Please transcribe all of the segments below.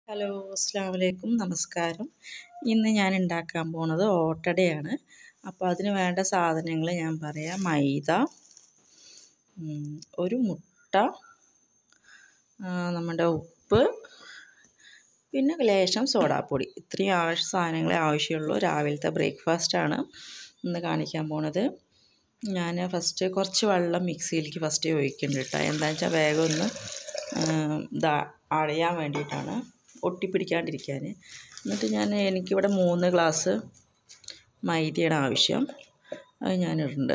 hello അസ്സാം വലൈക്കും നമസ്കാരം ഇന്ന് ഞാൻ ഉണ്ടാക്കാൻ പോണത് ഓട്ടടയാണ് അപ്പോൾ അതിന് വേണ്ട സാധനങ്ങൾ ഞാൻ പറയാം മൈദ ഉം, ഒരു മുട്ട ആ, നമ്മുടെ ഉപ്പ് പിന്നെ ലേശം സോഡാപ്പൊടി ഇത്രയും ആവശ്യ സാധനങ്ങളെ ആവശ്യമുള്ളൂ രാവിലത്തെ ബ്രേക്ക്ഫാസ്റ്റാണ് ഇന്ന് കാണിക്കാൻ പോണത് ഞാൻ ഫസ്റ്റ് കുറച്ച് വെള്ളം മിക്സിയിലേക്ക് ഫസ്റ്റ് ഒഴിക്കുന്നുണ്ട് കേട്ടോ എന്താണെന്ന് വെച്ചാൽ വേഗം ഒന്ന് ഇതാ അടയാൻ വേണ്ടിയിട്ടാണ് ഒട്ടിപ്പിടിക്കാണ്ടിരിക്കാൻ എന്നിട്ട് ഞാൻ എനിക്കിവിടെ മൂന്ന് ഗ്ലാസ് മൈദയാണ് ആവശ്യം അത് ഞാനിടുന്നുണ്ട്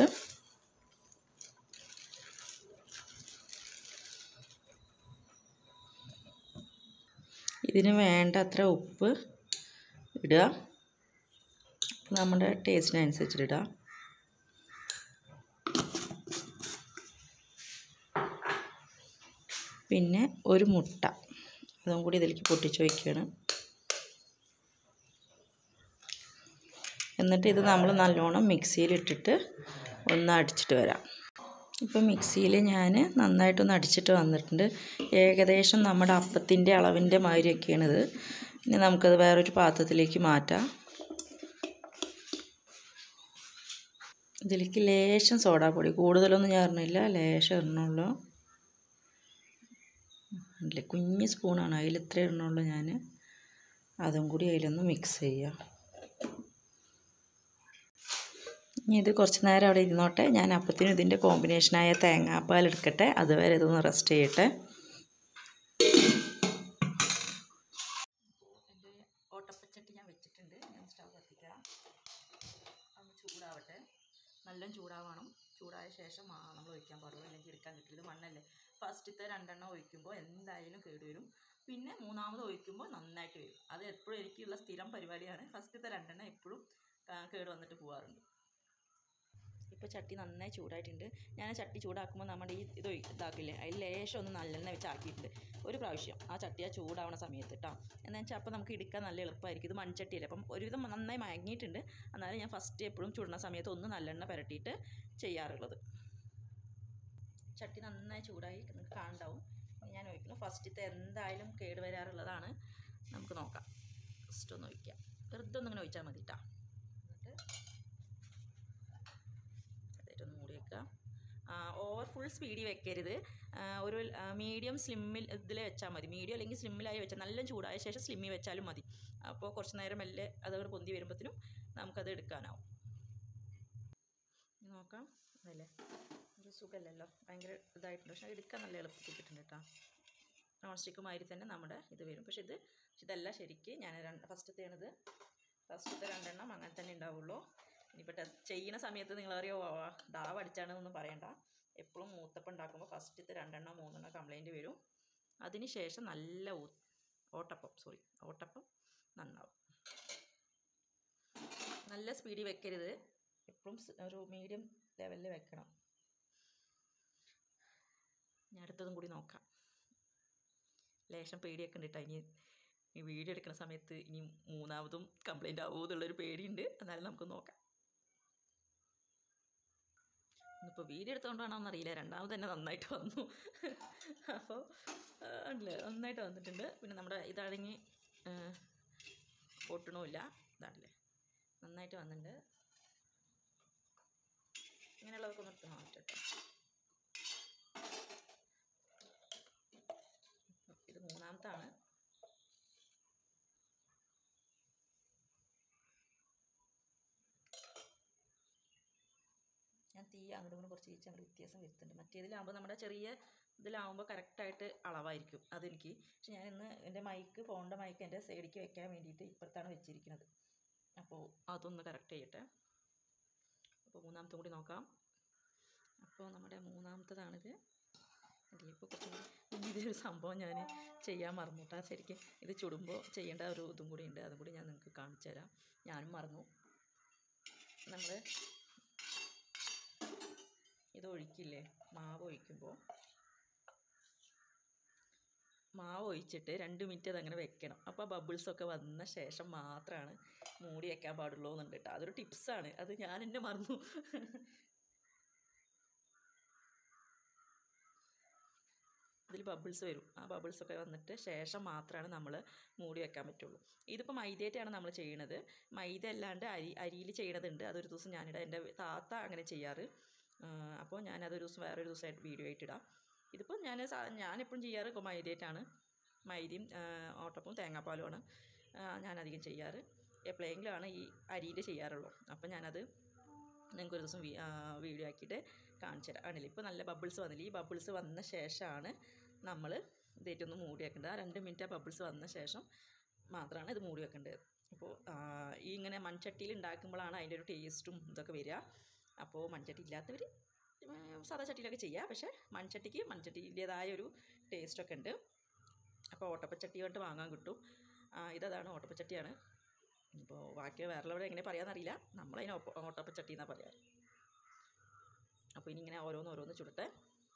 ഇതിന് വേണ്ട അത്ര ഉപ്പ് ഇടുക നമ്മുടെ ടേസ്റ്റിനനുസരിച്ചിട്ട് ഇടുക പിന്നെ ഒരു മുട്ട അതും കൂടി ഇതിലേക്ക് പൊട്ടിച്ച് വയ്ക്കുകയാണ് എന്നിട്ട് ഇത് നമ്മൾ നല്ലോണം മിക്സിയിലിട്ടിട്ട് ഒന്ന് അടിച്ചിട്ട് വരാം ഇപ്പോൾ മിക്സിയിൽ ഞാൻ നന്നായിട്ടൊന്ന് അടിച്ചിട്ട് വന്നിട്ടുണ്ട് ഏകദേശം നമ്മുടെ അപ്പത്തിൻ്റെ അളവിൻ്റെ മാതിരിയൊക്കെയാണിത് ഇനി നമുക്കത് വേറൊരു പാത്രത്തിലേക്ക് മാറ്റാം ഇതിലേക്ക് ലേശം സോഡാപ്പൊടി കൂടുതലൊന്നും ചേർന്നില്ല ലേശം ഇടണുള്ളൂ അല്ലേ കുഞ്ഞ് സ്പൂണാണ് അതിൽ ഇത്ര ഇടണുള്ളൂ ഞാൻ അതും കൂടി അതിലൊന്ന് മിക്സ് ചെയ്യാം ഇനി ഇത് കുറച്ച് നേരം അവിടെ ഇരുന്നോട്ടെ ഞാൻ അപ്പത്തിനും ഇതിൻ്റെ കോമ്പിനേഷനായ തേങ്ങാപ്പാൽ എടുക്കട്ടെ അതുവരെ ഇതൊന്ന് റെസ്റ്റ് ചെയ്യട്ടെ എൻ്റെ ഓട്ടപ്പച്ചട്ടി ഞാൻ വെച്ചിട്ടുണ്ട് ഞാൻ സ്റ്റവ് കത്തിക്കാം ഒന്ന് ചൂടാവട്ടെ നല്ല ചൂടാവണം ചൂടായ ശേഷം നമ്മൾ ഒഴിക്കാൻ പാടുള്ളൂ അല്ലെങ്കിൽ എടുക്കാൻ കിട്ടില്ല ഇത് മണ്ണല്ലേ ഫസ്റ്റത്തെ രണ്ടെണ്ണം ഒഴിക്കുമ്പോൾ എന്തായാലും കേടുവരും പിന്നെ മൂന്നാമത് ഒഴിക്കുമ്പോൾ നന്നായിട്ട് വരും അത് എപ്പോഴും എനിക്കുള്ള സ്ഥിരം പരിപാടിയാണ് ഫസ്റ്റത്തെ രണ്ടെണ്ണം എപ്പോഴും കേട് വന്നിട്ട് പോകാറുണ്ട് ഇപ്പോൾ ചട്ടി നന്നായി ചൂടായിട്ടുണ്ട് ഞാൻ ചട്ടി ചൂടാക്കുമ്പോൾ നമ്മുടെ ഈ ഇത് ഒഴി- ഇതാക്കില്ലേ അതിൽ ലേശം ഒന്ന് നല്ലെണ്ണ വെച്ച് ആക്കിയിട്ടുണ്ട് ഒരു പ്രാവശ്യം ആ ചട്ടി ആ ചൂടാവണ സമയത്ത് കേട്ടോ എന്ന് വെച്ചാൽ അപ്പോൾ നമുക്ക് എടുക്കാൻ നല്ല എളുപ്പമായിരിക്കും ഇത് മൺചട്ടിയല്ലേ അപ്പം ഒരുവിധം നന്നായി മയങ്ങിയിട്ടുണ്ട് എന്നാലും ഞാൻ ഫസ്റ്റ് എപ്പോഴും ചുടുന്ന സമയത്ത് ഒന്ന് നല്ലെണ്ണ പുരട്ടിയിട്ട് ചെയ്യാറുള്ളത് ചട്ടി നന്നായി ചൂടായി നിങ്ങൾക്ക് കാണണ്ടാവും ഇനി ഞാൻ ഒഴിക്കുന്നു ഫസ്റ്റത്തെ എന്തായാലും കേട് വരാറുള്ളതാണ് നമുക്ക് നോക്കാം ഫസ്റ്റ് ഒന്ന് ഒഴിക്കാം വെറുതെ ഒന്നിങ്ങനെ ഒഴിച്ചാൽ മതി കേട്ടോ എന്നിട്ട് അതായിട്ടൊന്ന് മൂടി വെക്കുക ഓവർ ഫുൾ സ്പീഡിൽ വെക്കരുത് ആ, ഒരു മീഡിയം സ്ലിമ്മിൽ ഇതിൽ വെച്ചാൽ മതി മീഡിയം അല്ലെങ്കിൽ സ്ലിമ്മിലായി വെച്ചാൽ നല്ല ചൂടായ ശേഷം സ്ലിമ്മിൽ വെച്ചാലും മതി അപ്പോൾ കുറച്ച് നേരം മെല്ലെ അതങ്ങോട്ട് പൊന്തി വരുമ്പോഴത്തേനും നമുക്കത് എടുക്കാനാവും ഇനി നോക്കാം അതല്ലേ ഒരു സുഖമല്ലല്ലോ ഭയങ്കര ഇതായിട്ടുണ്ട് പക്ഷേ എടുക്കാൻ നല്ല എളുപ്പം കിട്ടിയിട്ടുണ്ട് കേട്ടോ നോൺ സ്റ്റിക്ക് മാതിരി തന്നെ നമ്മുടെ ഇത് വരും പക്ഷേ ഇത് ഇതല്ല ശരിക്ക് ഞാൻ രണ്ട് ഫസ്റ്റത്തേണിത് ഫസ്റ്റത്തെ രണ്ടെണ്ണം അങ്ങനെ തന്നെ ഉണ്ടാവുള്ളൂ ഇനിയിപ്പോൾ ടെസ്റ്റ് ചെയ്യുന്ന സമയത്ത് നിങ്ങൾ അറിയോ ദാവ് അടിച്ചാണെന്നൊന്നും പറയണ്ട എപ്പോഴും മൂത്തപ്പം ഉണ്ടാക്കുമ്പോൾ ഫസ്റ്റത്തെ രണ്ടെണ്ണം മൂന്നെണ്ണം കംപ്ലൈൻറ്റ് വരും അതിന് ശേഷം നല്ല ഊ ഓട്ടപ്പം സോറി ഓട്ടപ്പം നന്നാവും നല്ല സ്പീഡിൽ വെക്കരുത് എപ്പോഴും ഒരു മീഡിയം ലെവലിൽ വെക്കണം ഞാൻ അടുത്തതും കൂടി നോക്കാം ലേശം പേടിയൊക്കെ ഉണ്ട് കേട്ടോ ഇനി ഈ വീഡിയോ എടുക്കുന്ന സമയത്ത് ഇനി മൂന്നാമതും കംപ്ലൈൻ്റ് ആവുമോ എന്നുള്ളൊരു പേടിയുണ്ട് എന്നാലും നമുക്ക് നോക്കാം ഇന്നിപ്പോൾ വീഡിയോ എടുത്തുകൊണ്ടാണോ എന്നറിയില്ല രണ്ടാമത് തന്നെ നന്നായിട്ട് വന്നു അപ്പോൾ ഉണ്ടല്ലേ നന്നായിട്ട് വന്നിട്ടുണ്ട് പിന്നെ നമ്മുടെ ഇതാണെങ്കിൽ പൊട്ടണമില്ല ഇതാണല്ലേ നന്നായിട്ട് വന്നിട്ടുണ്ട് ഇങ്ങനെയുള്ളതൊക്കെ ഒന്ന് എടുത്ത് മാറ്റട്ടോ ഇത് മൂന്നാമത്താണ് ഞാൻ തീ അങ്ങോട്ടും ഇങ്ങോട്ടും കുറച്ച് ഈച്ച അങ്ങോട്ട് വ്യത്യാസം വരുത്തുന്നുണ്ട് മറ്റേതിലാകുമ്പോൾ നമ്മുടെ ചെറിയ ഇതിലാകുമ്പോൾ കറക്റ്റായിട്ട് അളവായിരിക്കും അതെനിക്ക് പക്ഷെ ഞാൻ ഇന്ന് എൻ്റെ മൈക്ക് ഫോണിൻ്റെ മൈക്ക് എൻ്റെ സൈഡിലേക്ക് വെക്കാൻ വേണ്ടിയിട്ട് ഇപ്പുറത്താണ് വെച്ചിരിക്കുന്നത് അപ്പോൾ അതൊന്ന് കറക്റ്റ് ചെയ്യട്ടെ അപ്പോൾ മൂന്നാമത്തെ കൂടി നോക്കാം അപ്പോൾ നമ്മുടെ മൂന്നാമത്തതാണിത് ഇതിലിപ്പോൾ കുറച്ചും കൂടി ഇനി ഇതൊരു സംഭവം ഞാൻ ചെയ്യാൻ മറന്നുട്ടാ ശരിക്കും ഇത് ചുടുമ്പോൾ ചെയ്യേണ്ട ഒരു ഇതും കൂടി ഉണ്ട് അതും കൂടി ഞാൻ നിങ്ങൾക്ക് കാണിച്ചു തരാം ഞാനും മറന്നു നമ്മൾ ഇത് ഒഴിക്കില്ലേ മാവ് ഒഴിക്കുമ്പോൾ മാവ് ഒഴിച്ചിട്ട് രണ്ട് മിനിറ്റ് അതങ്ങനെ വെക്കണം അപ്പോൾ ബബിൾസൊക്കെ വന്ന ശേഷം മാത്രമാണ് മൂടി വെക്കാൻ പാടുള്ളൂ എന്നുണ്ട് കേട്ടോ അതൊരു ടിപ്സാണ് അത് ഞാൻ എന്നെ മറന്നു ഇതിൽ ബബിൾസ് വരും ആ ബബിൾസ് ഒക്കെ വന്നിട്ട് ശേഷം മാത്രമാണ് നമ്മൾ മൂടി വെക്കാൻ പറ്റുള്ളൂ ഇതിപ്പോൾ മൈദയായിട്ടാണ് നമ്മൾ ചെയ്യണത് മൈദ അല്ലാണ്ട് അരി അരിയിൽ ചെയ്യണതുണ്ട് അതൊരു ദിവസം ഞാനിടാം എൻ്റെ താത്ത അങ്ങനെ ചെയ്യാറ് ആ, അപ്പോൾ ഞാനതൊരു ദിവസം വേറൊരു ദിവസമായിട്ട് വീഡിയോ ആയിട്ട് ഇടാം ഇതിപ്പോൾ ഞാൻ സാ- ഞാനെപ്പോഴും ചെയ്യാറ് കൊ- മൈദയായിട്ടാണ് മൈദയും ആ, ഓട്ടപ്പവും തേങ്ങാപ്പാലുമാണ് ആ, ഞാനധികം ചെയ്യാറ് എപ്പോഴെങ്കിലുമാണ് ഈ അരിയിൽ ചെയ്യാറുള്ളൂ അപ്പോൾ ഞാനത് നിങ്ങൾക്ക് ഒരു ദിവസം വീ- ആ, വീഡിയോ ആക്കിയിട്ട് കാണിച്ചു തരാം ആണല്ലേ ഇപ്പോൾ നല്ല ബബിൾസ് വന്നില്ല ഈ ബബിൾസ് വന്ന ശേഷമാണ് നമ്മൾ ഇതേറ്റൊന്ന് മൂടി വെക്കേണ്ടത് ആ രണ്ട് മിനിറ്റ് ആ ബബിൾസ് വന്ന ശേഷം മാത്രമാണ് ഇത് മൂടി വെക്കേണ്ടത് അപ്പോൾ ആ, ഈ ഇങ്ങനെ മൺചട്ടിയിൽ ഉണ്ടാക്കുമ്പോഴാണ് അതിൻ്റെ ഒരു ടേസ്റ്റും ഇതൊക്കെ വരിക അപ്പോൾ മൺചട്ടി ഇല്ലാത്തവർ സാധാ ചട്ടിയിലൊക്കെ ചെയ്യുക പക്ഷേ മൺചട്ടിക്ക് മൺചട്ടിൻ്റേതായ ഒരു ടേസ്റ്റൊക്കെ ഉണ്ട് അപ്പോൾ ഓട്ടപ്പച്ചട്ടി കൊണ്ട് വാങ്ങാൻ കിട്ടും ആ, ഇതതാണ് ഓട്ടപ്പച്ചട്ടിയാണ് ഇപ്പോൾ ബാക്കി വേറെയുള്ളവരെ എങ്ങനെ പറയാമെന്നറിയില്ല നമ്മളതിന് ഓപ്പ ഓട്ടപ്പച്ചട്ടി എന്നാണ് പറയാറ് അപ്പോൾ ഇനി ഇങ്ങനെ ഓരോന്ന് ഓരോന്ന് ചുടട്ടെ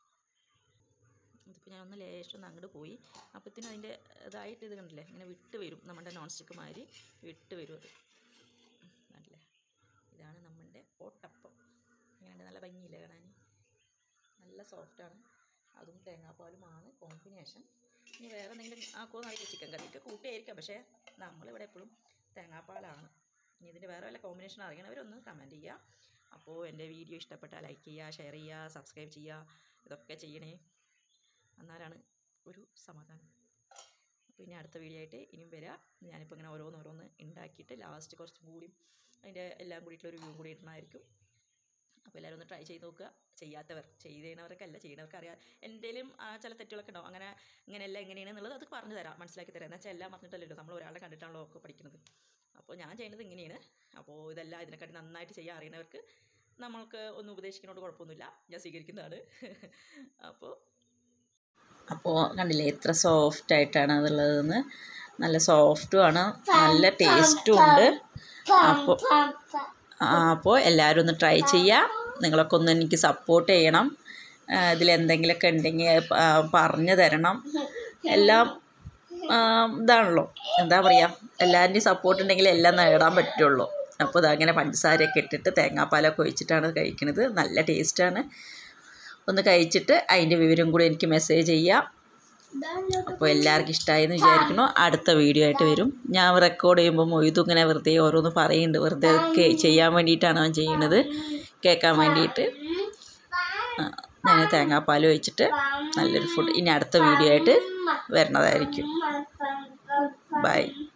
ഇതിപ്പോൾ ഞാൻ ഒന്ന് ലേശം ഒന്ന് അങ്ങോട്ട് പോയി അപ്പത്തിന് അതിൻ്റെ ഇതായിട്ട് ഇത് കണ്ടില്ലേ ഇങ്ങനെ വിട്ട് വരും നമ്മുടെ നോൺ സ്റ്റിക്ക് മാതിരി വിട്ട് വരും അത് കണ്ടില്ലേ ഇതാണ് നമ്മുടെ ഓട്ടപ്പം ഇങ്ങനെ നല്ല ഭംഗിയില്ലേ കാണാൻ നല്ല സോഫ്റ്റാണ് അതും തേങ്ങാപ്പാലുമാണ് കോമ്പിനേഷൻ ഇനി വേറെ എന്തെങ്കിലും ആക്കുമോ അറിയില്ല ചിക്കൻ കറിയൊക്കെ കൂട്ടിയായിരിക്കാം പക്ഷേ നമ്മളിവിടെ എപ്പോഴും തേങ്ങാപ്പാലാണ് ഇനി ഇതിൻ്റെ വേറെ വല്ല കോമ്പിനേഷൻ അറിയണവരൊന്ന് കമൻറ്റ് ചെയ്യുക അപ്പോൾ എൻ്റെ വീഡിയോ ഇഷ്ടപ്പെട്ടാൽ ലൈക്ക് ചെയ്യുക ഷെയർ ചെയ്യുക സബ്സ്ക്രൈബ് ചെയ്യുക ഇതൊക്കെ ചെയ്യണേ എന്നാലാണ് ഒരു സമാധാനം അപ്പോൾ ഇനി അടുത്ത വീഡിയോ ആയിട്ട് ഇനിയും വരാം ഞാനിപ്പോൾ ഇങ്ങനെ ഓരോന്ന് ഓരോന്ന് ഉണ്ടാക്കിയിട്ട് ലാസ്റ്റ് കുറച്ചും കൂടി അതിൻ്റെ എല്ലാം കൂടിയിട്ടുള്ള ഒരു വ്യൂ കൂടി ഇടണമായിരിക്കും അപ്പോൾ എല്ലാവരും ഒന്ന് ട്രൈ ചെയ്ത് നോക്കുക ചെയ്യാത്തവർ ചെയ്തവർക്കല്ല ചെയ്യുന്നവർക്ക് അറിയാം എൻ്റെയിലും ചില തെറ്റുകളൊക്കെ ഉണ്ടാവും അങ്ങനെ ഇങ്ങനെയല്ല എങ്ങനെയാണ് എന്നുള്ളത് അത് പറഞ്ഞു തരാം മനസ്സിലാക്കി തരാം എന്ന് വെച്ചാൽ എല്ലാം പറഞ്ഞിട്ടല്ലല്ലോ നമ്മൾ ഒരാളെ കണ്ടിട്ടാണല്ലോ ഒക്കെ പഠിക്കുന്നത് അപ്പോൾ ഞാൻ ചെയ്യുന്നത് ഇങ്ങനെയാണ് അപ്പോൾ ഇതെല്ലാം ഇതിനെക്കാട്ടി നന്നായിട്ട് ചെയ്യാൻ അറിയുന്നവർക്ക് നമ്മൾക്ക് ഒന്ന് ഉപദേശിക്കുന്നതുകൊണ്ട് കുഴപ്പമൊന്നുമില്ല ഞാൻ സ്വീകരിക്കുന്നതാണ് അപ്പോൾ അപ്പോൾ കണ്ടില്ലേ എത്ര സോഫ്റ്റ് ആയിട്ടാണ് അതുള്ളതെന്ന് നല്ല സോഫ്റ്റും ആണ് നല്ല ടേസ്റ്റും ഉണ്ട് അപ്പോൾ അപ്പോൾ എല്ലാവരും ഒന്ന് ട്രൈ ചെയ്യുക നിങ്ങളൊക്കെ ഒന്ന് എനിക്ക് സപ്പോർട്ട് ചെയ്യണം ഇതിലെന്തെങ്കിലുമൊക്കെ ഉണ്ടെങ്കിൽ ആ, പറഞ്ഞു തരണം എല്ലാം ആ, ഇതാണല്ലോ എന്താ പറയുക എല്ലാവരുടെയും സപ്പോർട്ട് ഉണ്ടെങ്കിൽ എല്ലാം നേടാൻ പറ്റുള്ളൂ അപ്പോൾ ഇതങ്ങനെ പഞ്ചസാരയൊക്കെ ഇട്ടിട്ട് തേങ്ങാപ്പാലൊക്കെ ഒഴിച്ചിട്ടാണ് കഴിക്കുന്നത് നല്ല ടേസ്റ്റാണ് ഒന്ന് കഴിച്ചിട്ട് അതിൻ്റെ വിവരം കൂടി എനിക്ക് മെസ്സേജ് ചെയ്യാം അപ്പോൾ എല്ലാവർക്കും ഇഷ്ടമായി എന്ന് വിചാരിക്കുന്നു അടുത്ത വീഡിയോ ആയിട്ട് വരും ഞാൻ റെക്കോർഡ് ചെയ്യുമ്പോൾ മൊയ്തു ഇങ്ങനെ വെറുതെ ഓരോന്ന് പറയുന്നുണ്ട് വെറുതെ ഒക്കെ ചെയ്യാൻ വേണ്ടിയിട്ടാണ് അവൻ ചെയ്യുന്നത് കേൾക്കാൻ വേണ്ടിയിട്ട് ആ, ഞാൻ തേങ്ങാപ്പാൽ ഒഴിച്ചിട്ട് നല്ലൊരു ഫുഡ് ഇനി അടുത്ത വീഡിയോ ആയിട്ട് വരുന്നതായിരിക്കും ബൈ